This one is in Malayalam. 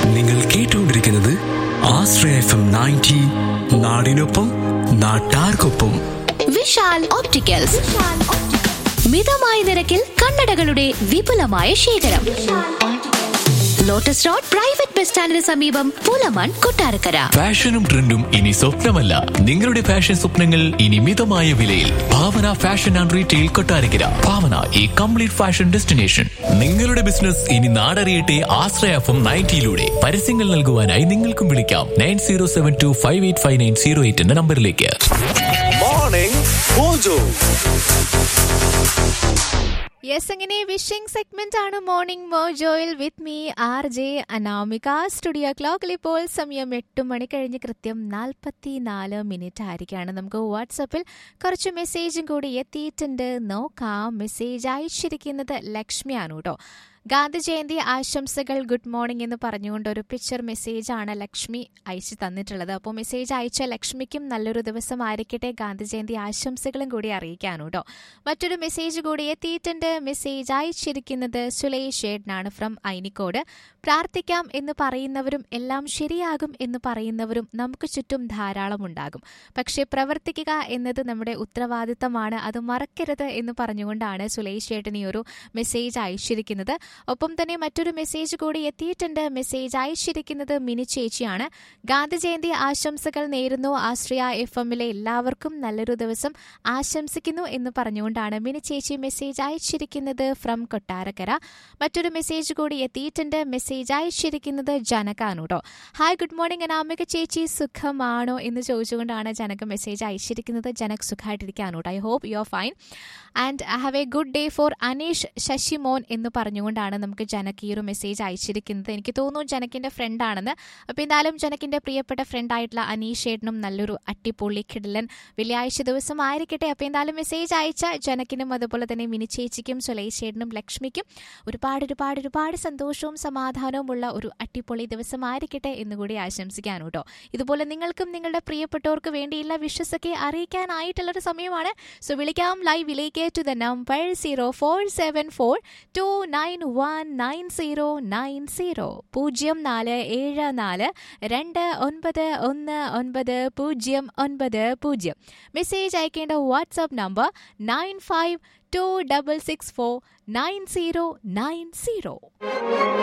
നിങ്ങൾ കേട്ടുകൊണ്ടിരിക്കുന്നത് ആശ്രയ എഫ് എം നയൻറ്റി നാടിനൊപ്പം നാട്ടാർക്കൊപ്പം വിശാൽ ഓപ്റ്റിക്കൽസ് മിതമായ നിരക്കിൽ കണ്ണടകളുടെ വിപുലമായ ശേഖരം ലോട്ടസ് റോഡ് പ്രൈവറ്റ് ബസ് സ്റ്റാൻഡിന് സമീപം പുലമൺ കൊട്ടാരക്കര ഫാഷനും ട്രെൻഡും ഇനി സ്വപ്നമല്ല നിങ്ങളുടെ ഫാഷൻ സ്വപ്നങ്ങൾ ഇനി മിതമായ വിലയിൽ Bhavana fashion and retail Kottarakkara Bhavana ഈ കംപ്ലീറ്റ് ഫാഷൻ ഡെസ്റ്റിനേഷൻ നിങ്ങളുടെ ബിസിനസ് ഇനി നാടറിയട്ടെ ആശ്രയഫം നയൻറ്റിയിലൂടെ പരസ്യങ്ങൾ നൽകുവാനായി നിങ്ങൾക്കും വിളിക്കാം nine zero seven two five eight five nine zero eight എന്ന നമ്പറിലേക്ക് മോർണിംഗ് മോജോ യെസ് അങ്ങനെ വിഷിംഗ് സെഗ്മെന്റ് ആണ് മോർണിംഗ് മോജോയിൽ with me R J Anamika studio ക്ലോക്കിൽ ഇപ്പോൾ സമയം എട്ട് മണി കഴിഞ്ഞ് കൃത്യം നാൽപ്പത്തി നാല് മിനിറ്റ് ആയിരിക്കുകയാണ് നമുക്ക് വാട്സപ്പിൽ കുറച്ച് മെസ്സേജും കൂടി എത്തിയിട്ടുണ്ട് നോക്കാം മെസ്സേജ് അയച്ചിരിക്കുന്നത് ലക്ഷ്മിയാണ് കേട്ടോ ഗാന്ധി ജയന്തി ആശംസകൾ ഗുഡ് മോർണിംഗ് എന്ന് പറഞ്ഞുകൊണ്ട് ഒരു പിക്ചർ മെസ്സേജ് ആണ് ലക്ഷ്മി അയച്ചു തന്നിട്ടുള്ളത് അപ്പോൾ മെസ്സേജ് അയച്ച ലക്ഷ്മിക്കും നല്ലൊരു ദിവസം ആയിരിക്കട്ടെ ഗാന്ധി ജയന്തി ആശംസകളും കൂടി അറിയിക്കാനു കേട്ടോ മറ്റൊരു മെസ്സേജ് കൂടി എത്തിയിട്ടുണ്ട് മെസ്സേജ് അയച്ചിരിക്കുന്നത് സുലേഷ് ഏട്ടനാണ് ഫ്രം ഐനിക്കോട് പ്രാർത്ഥിക്കാം എന്ന് പറയുന്നവരും എല്ലാം ശരിയാകും എന്ന് പറയുന്നവരും നമുക്ക് ചുറ്റും ധാരാളം ഉണ്ടാകും പക്ഷേ പ്രവർത്തിക്കുക എന്നത് നമ്മുടെ ഉത്തരവാദിത്തമാണ് അത് മറക്കരുത് എന്ന് പറഞ്ഞുകൊണ്ടാണ് സുലേഷ് ഏട്ടൻ ഈ ഒരു മെസ്സേജ് അയച്ചിരിക്കുന്നത് ഒപ്പം തന്നെ മറ്റൊരു മെസ്സേജ് കൂടി എത്തിയിട്ടുണ്ട് മെസ്സേജ് അയച്ചിരിക്കുന്നത് മിനി ചേച്ചിയാണ് ഗാന്ധി ജയന്തി ആശംസകൾ നേരുന്നു ആശ്രയ എഫ് എമ്മിലെ എല്ലാവർക്കും നല്ലൊരു ദിവസം ആശംസിക്കുന്നു എന്ന് പറഞ്ഞുകൊണ്ടാണ് മിനി ചേച്ചി മെസ്സേജ് അയച്ചിരിക്കുന്നത് ഫ്രം കൊട്ടാരക്കര മറ്റൊരു മെസ്സേജ് കൂടി എത്തിയിട്ടുണ്ട് മെസ്സേജ് അയച്ചിരിക്കുന്നത് ജനകാണ് കേട്ടോ ഹായ് ഗുഡ് മോർണിംഗ് അനാമിക ചേച്ചി സുഖമാണോ എന്ന് ചോദിച്ചുകൊണ്ടാണ് ജനക മെസ്സേജ് അയച്ചിരിക്കുന്നത് ജനക് സുഖമായിട്ടിരിക്കാണ് കേട്ടോ I hope you are fine and have a good day for Aneesh Sasimon എന്ന് പറഞ്ഞുകൊണ്ടാണ് നമുക്ക് ജനക് ഈ ഒരു മെസ്സേജ് അയച്ചിരിക്കുന്നത് എനിക്ക് തോന്നുന്നു ജനക്കിന്റെ ഫ്രണ്ട് ആണെന്ന് അപ്പോൾ എന്തായാലും ജനക്കിന്റെ പ്രിയപ്പെട്ട ഫ്രണ്ട് ആയിട്ടുള്ള അനീഷ് ഏട്ടനും നല്ലൊരു അട്ടിപ്പൊളി കിടലൻ വെള്ളിയാഴ്ച ദിവസം ആയിരിക്കട്ടെ അപ്പോൾ എന്തായാലും മെസ്സേജ് അയച്ച ജനക്കിനും അതുപോലെ തന്നെ മിനി ചേച്ചിക്കും സുലേഷ് ഏട്ടനും ലക്ഷ്മിക്കും ഒരുപാട് ഒരുപാട് ഒരുപാട് സന്തോഷവും സമാധാനവും ഉള്ള ഒരു അട്ടിപ്പൊളി ദിവസമായിരിക്കട്ടെ എന്നുകൂടി ആശംസിക്കാനും കേട്ടോ ഇതുപോലെ നിങ്ങൾക്കും നിങ്ങളുടെ പ്രിയപ്പെട്ടവർക്ക് വേണ്ടിയുള്ള വിശ്വസൊക്കെ അറിയിക്കാനായിട്ടുള്ള ഒരു സമയമാണ് സോ വിളിക്കാം ലൈവിലേക്ക് to the number zero four seven four two nine one nine zero nine zero പൂജ്യം നാല് ഏഴ് നാല് രണ്ട് ഒൻപത് ഒന്ന് ഒൻപത് പൂജ്യം ഒൻപത് പൂജ്യം മെസ്സേജ് അയക്കേണ്ട WhatsApp number nine five two double six four nine zero nine zero